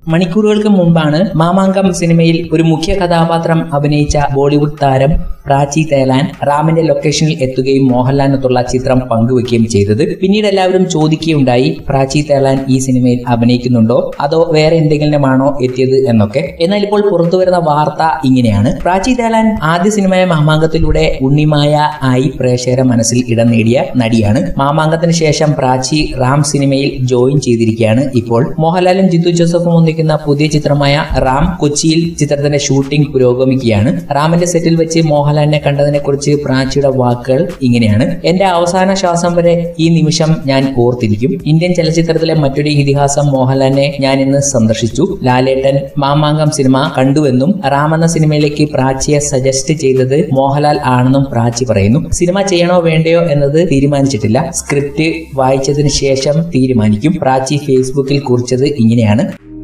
മണിക്കൂറുകൾക്ക് മുൻപാണ് മാമാങ്കം സിനിമയിൽ ഒരു മുഖ്യ കഥാപാത്രം അഭിനയിച്ച ബോളിവുഡ് താരം പ്രാചി തേലാൻ റാമിന്റെ ലൊക്കേഷനിൽ എത്തുകയും മോഹൻലാലിനൊത്തുള്ള ചിത്രം പങ്കുവെക്കുകയും ചെയ്തത് പിന്നീട് എല്ലാവരും ചോദിക്കുകയുണ്ടായി പ്രാചി തേലാൻ ഈ സിനിമയിൽ അഭിനയിക്കുന്നുണ്ടോ അതോ വേറെ എന്തെങ്കിലുമാണോ എത്തിയത് എന്നൊക്കെ എന്നാൽ ഇപ്പോൾ പുറത്തുവരുന്ന വാർത്ത ഇങ്ങനെയാണ് പ്രാചി തേലാൻ ആദ്യ സിനിമയായ മാമാങ്കത്തിലൂടെ ഉണ്ണിമായ ആയി പ്രേക്ഷകരെ മനസ്സിൽ ഇടം നേടിയ നടിയാണ് മാമാങ്കത്തിന് ശേഷം പ്രാചി റാം സിനിമയിൽ ജോയിൻ ചെയ്തിരിക്കുകയാണ് ഇപ്പോൾ മോഹൻലാലും ജിത്തു ജോസഫും ഒന്നിക്കുന്ന പുതിയ ചിത്രമായ റാം കൊച്ചിയിൽ ചിത്രത്തിന്റെ ഷൂട്ടിംഗ് പുരോഗമിക്കുകയാണ് റാമിന്റെ സെറ്റിൽ വെച്ച് മോഹൻലാലിനെ കണ്ടതിനെ കുറിച്ച് പ്രാച്ചിയുടെ വാക്കുകൾ ഇങ്ങനെയാണ് എന്റെ അവസാന ശ്വാസം വരെ ഈ നിമിഷം ഞാൻ ഓർത്തിരിക്കും ഇന്ത്യൻ ചലച്ചിത്രത്തിലെ മറ്റൊരു ഇതിഹാസം മോഹൻലാലിനെ ഞാൻ ഇന്ന് സന്ദർശിച്ചു ലാലേട്ടൻ മാമാങ്കം സിനിമ കണ്ടുവെന്നും റാം എന്ന സിനിമയിലേക്ക് പ്രാച്ചിയെ സജസ്റ്റ് ചെയ്തത് മോഹൻലാൽ ആണെന്നും പ്രാച്ചി പറയുന്നു സിനിമ ചെയ്യണോ വേണ്ടയോ എന്നത് തീരുമാനിച്ചിട്ടില്ല സ്ക്രിപ്റ്റ് വായിച്ചതിന് ശേഷം തീരുമാനിക്കും പ്രാച്ചി ഫേസ്ബുക്കിൽ കുറിച്ചത് ഇങ്ങനെയാണ്